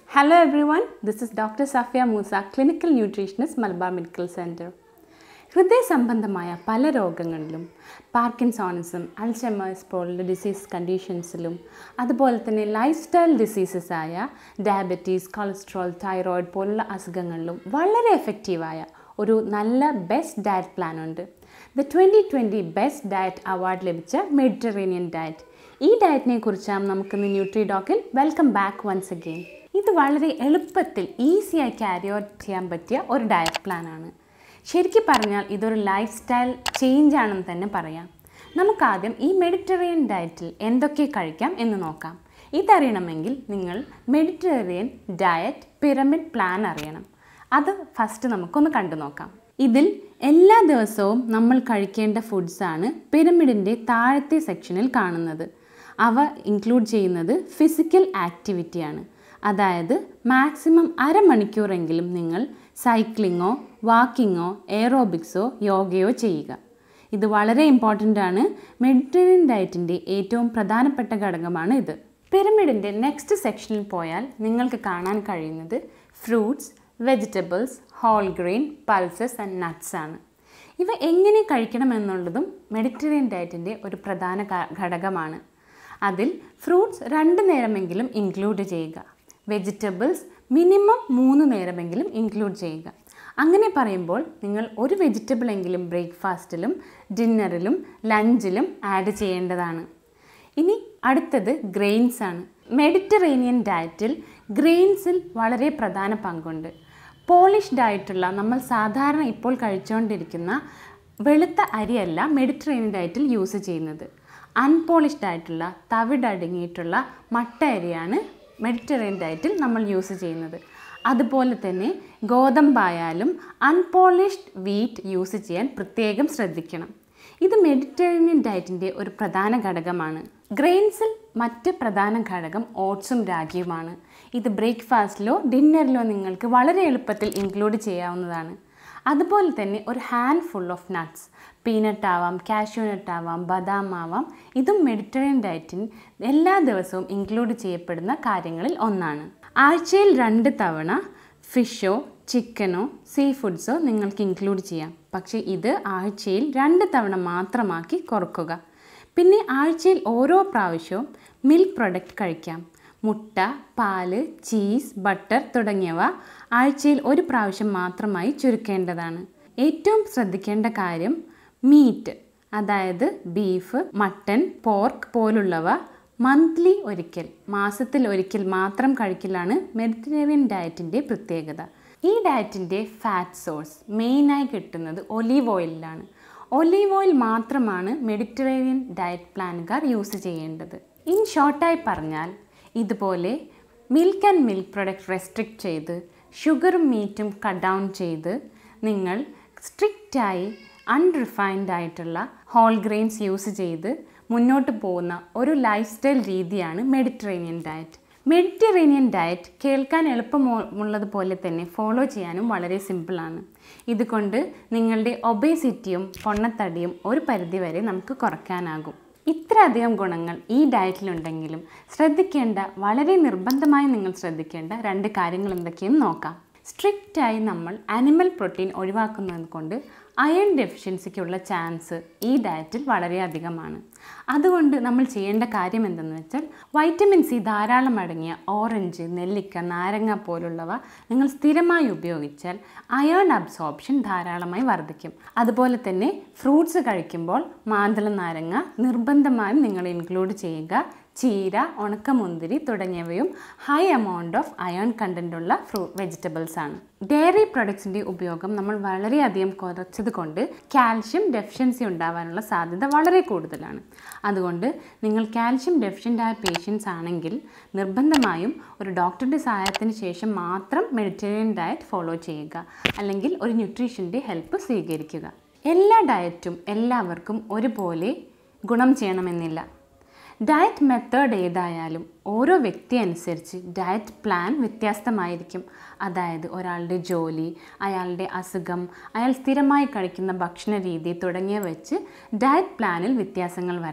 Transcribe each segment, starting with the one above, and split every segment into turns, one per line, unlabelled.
Hello everyone, this is Dr. Safia Musa, Clinical Nutritionist, Malabar medical centre ഹൃദയ സംബന്ധമായ പല രോഗങ്ങളിലും പാർക്കിൻസോണിസം അൽഷമേഴ്സ് പോലുള്ള ഡിസീസ് കണ്ടീഷൻസിലും അതുപോലെ തന്നെ ലൈഫ് സ്റ്റൈൽ ഡിസീസസ് ആയ ഡയബറ്റീസ് കൊളസ്ട്രോൾ തൈറോയിഡ് പോലുള്ള അസുഖങ്ങളിലും വളരെ എഫക്റ്റീവായ ഒരു നല്ല ബെസ്റ്റ് ഡയറ്റ് പ്ലാൻ ഉണ്ട് the twenty twenty best diet award ലഭിച്ച മെഡിറ്ററേനിയൻ ഡയറ്റ് ഈ ഡയറ്റിനെ കുറിച്ചാണ് നമുക്കിന്ന് ന്യൂട്രി ഡോക്കിൽ വെൽക്കം ബാക്ക് വൺസ് അഗെയിൻ ഇത് വളരെ എളുപ്പത്തിൽ ഈസിയായി ക്യാരി ഔട്ട് ചെയ്യാൻ പറ്റിയ ഒരു ഡയറ്റ് പ്ലാനാണ് ശരിക്കും പറഞ്ഞാൽ ഇതൊരു ലൈഫ് സ്റ്റൈൽ ചേഞ്ച് ആണെന്ന് തന്നെ പറയാം നമുക്കാദ്യം ഈ മെഡിറ്ററേനിയൻ ഡയറ്റിൽ എന്തൊക്കെ കഴിക്കാം എന്ന് നോക്കാം ഇതറിയണമെങ്കിൽ നിങ്ങൾ മെഡിറ്ററേനിയൻ ഡയറ്റ് പിരമിഡ് പ്ലാൻ അറിയണം അത് ഫസ്റ്റ് നമുക്കൊന്ന് കണ്ടു നോക്കാം ഇതിൽ എല്ലാ ദിവസവും നമ്മൾ കഴിക്കേണ്ട ഫുഡ്സാണ് പിരമിഡിൻ്റെ താഴത്തെ സെക്ഷനിൽ കാണുന്നത് അവ ഇൻക്ലൂഡ് ചെയ്യുന്നത് ഫിസിക്കൽ ആക്ടിവിറ്റിയാണ് അതായത് മാക്സിമം അരമണിക്കൂറെങ്കിലും നിങ്ങൾ സൈക്ലിങ്ങോ വാക്കിങ്ങോ എയറോബിക്സോ യോഗയോ ചെയ്യുക ഇത് വളരെ ഇമ്പോർട്ടൻ്റ് ആണ് മെഡിറ്ററേനിയൻ ഡയറ്റിൻ്റെ ഏറ്റവും പ്രധാനപ്പെട്ട ഘടകമാണ് ഇത് പിരമിഡിൻ്റെ നെക്സ്റ്റ് സെക്ഷനിൽ പോയാൽ നിങ്ങൾക്ക് കാണാൻ കഴിയുന്നത് fruits vegetables whole grain pulses and nuts ആണ് ഇവ എങ്ങനെ കഴിക്കണമെന്നുള്ളതും മെഡിറ്ററേനിയൻ ഡയറ്റിൻ്റെ ഒരു പ്രധാന ഘടകമാണ് അതിൽ ഫ്രൂട്ട്സ് രണ്ട് നേരമെങ്കിലും ഇൻക്ലൂഡ് ചെയ്യുക വെജിറ്റബിൾസ് മിനിമം മൂന്ന് നേരമെങ്കിലും ഇൻക്ലൂഡ് ചെയ്യുക അങ്ങനെ പറയുമ്പോൾ നിങ്ങൾ ഒരു വെജിറ്റബിൾ എങ്കിലും ബ്രേക്ക്ഫാസ്റ്റിലും ഡിന്നറിലും ലഞ്ചിലും ആഡ് ചെയ്യേണ്ടതാണ് ഇനി അടുത്തത് ഗ്രെയിൻസ് ആണ് മെഡിറ്ററേനിയൻ ഡയറ്റിൽ ഗ്രെയിൻസിൽ വളരെ പ്രധാന പങ്കുണ്ട് പോളിഷ്ഡ് ആയിട്ടുള്ള നമ്മൾ സാധാരണ ഇപ്പോൾ കഴിച്ചുകൊണ്ടിരിക്കുന്ന വെളുത്ത അരിയല്ല മെഡിറ്ററേനിയൻ ഡയറ്റിൽ യൂസ് ചെയ്യുന്നത് അൺപോളിഷ്ഡ് ആയിട്ടുള്ള തവിടടങ്ങിയിട്ടുള്ള മട്ട അരിയാണ് മെഡിറ്ററേനിയൻ ഡയറ്റിൽ നമ്മൾ യൂസ് ചെയ്യുന്നത് അതുപോലെ തന്നെ ഗോതമ്പായാലും അൺപോളിഷ്ഡ് വീറ്റ് യൂസ് ചെയ്യാൻ പ്രത്യേകം ശ്രദ്ധിക്കണം ഇത് മെഡിറ്ററേനിയൻ ഡയറ്റിൻ്റെ ഒരു പ്രധാന ഘടകമാണ് ഗ്രെയിൻസിൽ മറ്റ് പ്രധാന ഘടകം ഓട്സും രാഗിയുമാണ് ഇത് ബ്രേക്ക്ഫാസ്റ്റിലോ ഡിന്നറിലോ നിങ്ങൾക്ക് വളരെ എളുപ്പത്തിൽ ഇൻക്ലൂഡ് ചെയ്യാവുന്നതാണ് അതുപോലെ തന്നെ ഒരു handful of nuts peanut ആവാം കാഷ്യൂ നട്ട് ആവാം ബദാം ആവാം ഇതും മെഡിറ്ററേനിയൻ ഡയറ്റിൽ എല്ലാ ദിവസവും ഇൻക്ലൂഡ് ചെയ്യപ്പെടുന്ന കാര്യങ്ങളിൽ ഒന്നാണ് ആഴ്ചയിൽ രണ്ട് തവണ ഫിഷോ ചിക്കനോ സീ ഫുഡ്സോ നിങ്ങൾക്ക് ഇൻക്ലൂഡ് ചെയ്യാം പക്ഷേ ഇത് ആഴ്ചയിൽ രണ്ട് തവണ മാത്രമാക്കി കുറക്കുക പിന്നെ ആഴ്ചയിൽ ഓരോ പ്രാവശ്യവും മിൽക്ക് പ്രൊഡക്റ്റ് കഴിക്കാം മുട്ട പാല് ചീസ് ബട്ടർ തുടങ്ങിയവ ആഴ്ചയിൽ ഒരു പ്രാവശ്യം മാത്രമായി ചുരുക്കേണ്ടതാണ് ഏറ്റവും ശ്രദ്ധിക്കേണ്ട കാര്യം മീറ്റ് അതായത് ബീഫ് മട്ടൻ പോർക്ക് പോലുള്ളവ മന്ത്ലി ഒരിക്കൽ മാസത്തിൽ ഒരിക്കൽ മാത്രം കഴിക്കലാണ് മെഡിറ്ററേനിയൻ ഡയറ്റിൻ്റെ പ്രത്യേകത ഈ ഡയറ്റിൻ്റെ ഫാറ്റ് സോഴ്സ് മെയിനായി കിട്ടുന്നത് ഒലീവ് ഓയിലിലാണ് ഒലീവ് ഓയിൽ മാത്രമാണ് മെഡിറ്ററേനിയൻ ഡയറ്റ് പ്ലാനുകാർ യൂസ് ചെയ്യേണ്ടത് ഇൻ ഷോർട്ടായി പറഞ്ഞാൽ ഇതുപോലെ milk and milk product restrict ചെയ്ത് ഷുഗറും മീറ്റും കട്ട് ഡൗൺ ചെയ്ത് നിങ്ങൾ സ്ട്രിക്റ്റായി അൺറിഫൈൻഡ് ആയിട്ടുള്ള ഹോൾ ഗ്രെയിൻസ് യൂസ് ചെയ്ത് മുന്നോട്ട് പോകുന്ന ഒരു ലൈഫ് സ്റ്റൈൽ രീതിയാണ് മെഡിറ്ററേനിയൻ ഡയറ്റ് മെഡിറ്ററേനിയൻ ഡയറ്റ് കേൾക്കാൻ എളുപ്പമുള്ളതുപോലെ തന്നെ ഫോളോ ചെയ്യാനും വളരെ സിമ്പിളാണ് ഇതുകൊണ്ട് നിങ്ങളുടെ ഒബേസിറ്റിയും പൊണ്ണത്തടിയും ഒരു പരിധിവരെ നമുക്ക് കുറയ്ക്കാനാകും ഇത്രയധികം ഗുണങ്ങൾ ഈ ഡയറ്റിലുണ്ടെങ്കിലും ശ്രദ്ധിക്കേണ്ട വളരെ നിർബന്ധമായി നിങ്ങൾ ശ്രദ്ധിക്കേണ്ട രണ്ട് കാര്യങ്ങൾ എന്തൊക്കെയെന്ന് നോക്കാം സ്ട്രിക്റ്റായി നമ്മൾ അനിമൽ പ്രോട്ടീൻ ഒഴിവാക്കുന്നത് കൊണ്ട് അയൺ ഡെഫിഷ്യൻസിക്കുള്ള ചാൻസ് ഈ ഡയറ്റിൽ വളരെയധികമാണ് അതുകൊണ്ട് നമ്മൾ ചെയ്യേണ്ട കാര്യം എന്തെന്ന് വെച്ചാൽ വൈറ്റമിൻ സി ധാരാളം അടങ്ങിയ ഓറഞ്ച് നെല്ലിക്ക നാരങ്ങ പോലുള്ളവ നിങ്ങൾ സ്ഥിരമായി ഉപയോഗിച്ചാൽ അയൺ അബ്സോർപ്ഷൻ ധാരാളമായി വർദ്ധിക്കും അതുപോലെ തന്നെ ഫ്രൂട്ട്സ് കഴിക്കുമ്പോൾ മാന്തള നാരങ്ങ നിർബന്ധമായും നിങ്ങൾ ഇൻക്ലൂഡ് ചെയ്യുക ചീര ഉണക്കമുന്തിരി തുടങ്ങിയവയും high amount of iron content ഉള്ള ഫ്രൂ വെജിറ്റബിൾസ് ആണ് ഡയറി പ്രൊഡക്ട്സിൻ്റെ ഉപയോഗം നമ്മൾ വളരെയധികം കുറച്ചത് കൊണ്ട് കാൽഷ്യം ഡെഫിഷ്യൻസി ഉണ്ടാവാനുള്ള സാധ്യത വളരെ കൂടുതലാണ് അതുകൊണ്ട് നിങ്ങൾ കാൽഷ്യം ഡെഫിഷ്യൻ്റ് ആയ പേഷ്യൻസ് ആണെങ്കിൽ നിർബന്ധമായും ഒരു ഡോക്ടറുടെ സഹായത്തിന് ശേഷം മാത്രം മെഡിറ്ററേനിയൻ ഡയറ്റ് ഫോളോ ചെയ്യുക അല്ലെങ്കിൽ ഒരു ന്യൂട്രീഷൻ്റെ ഹെൽപ്പ് സ്വീകരിക്കുക എല്ലാ ഡയറ്റും എല്ലാവർക്കും ഒരുപോലെ ഗുണം ചെയ്യണമെന്നില്ല ഡയറ്റ് മെത്തേഡ് ഏതായാലും ഓരോ വ്യക്തി അനുസരിച്ച് ഡയറ്റ് പ്ലാൻ വ്യത്യസ്തമായിരിക്കും അതായത് ഒരാളുടെ ജോലി അയാളുടെ അസുഖം അയാൾ സ്ഥിരമായി കഴിക്കുന്ന ഭക്ഷണ രീതി തുടങ്ങിയ വെച്ച് ഡയറ്റ് പ്ലാനിൽ വ്യത്യാസങ്ങൾ വരാം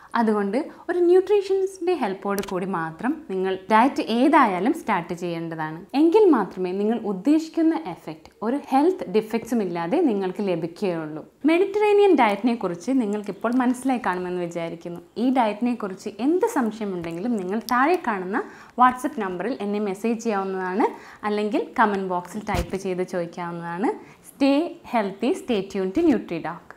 അതുകൊണ്ട് ഒരു ന്യൂട്രീഷൻസിൻ്റെ ഹെൽപ്പോട് കൂടി മാത്രം നിങ്ങൾ ഡയറ്റ് ഏതായാലും സ്റ്റാർട്ട് ചെയ്യേണ്ടതാണ് എങ്കിൽ മാത്രമേ നിങ്ങൾ ഉദ്ദേശിക്കുന്ന എഫക്റ്റ് ഒരു ഹെൽത്ത് ഡിഫക്ട്സും ഇല്ലാതെ നിങ്ങൾക്ക് ലഭിക്കുകയുള്ളൂ മെഡിറ്ററേനിയൻ ഡയറ്റിനെ കുറിച്ച് നിങ്ങൾക്കിപ്പോൾ മനസ്സിലായി കാണുമെന്ന് വിചാരിക്കുന്നു ഈ ഡയറ്റിനെ കുറിച്ച് എന്ത് സംശയമുണ്ടെങ്കിലും നിങ്ങൾ താഴെ കാണുന്ന വാട്സപ്പ് നമ്പറിൽ എന്നെ മെസ്സേജ് ചെയ്യാവുന്നതാണ് അല്ലെങ്കിൽ കമൻറ്റ് ബോക്സിൽ ടൈപ്പ് ചെയ്ത് ചോദിക്കാവുന്നതാണ് stay healthy stay tune to ന്യൂട്രിഡ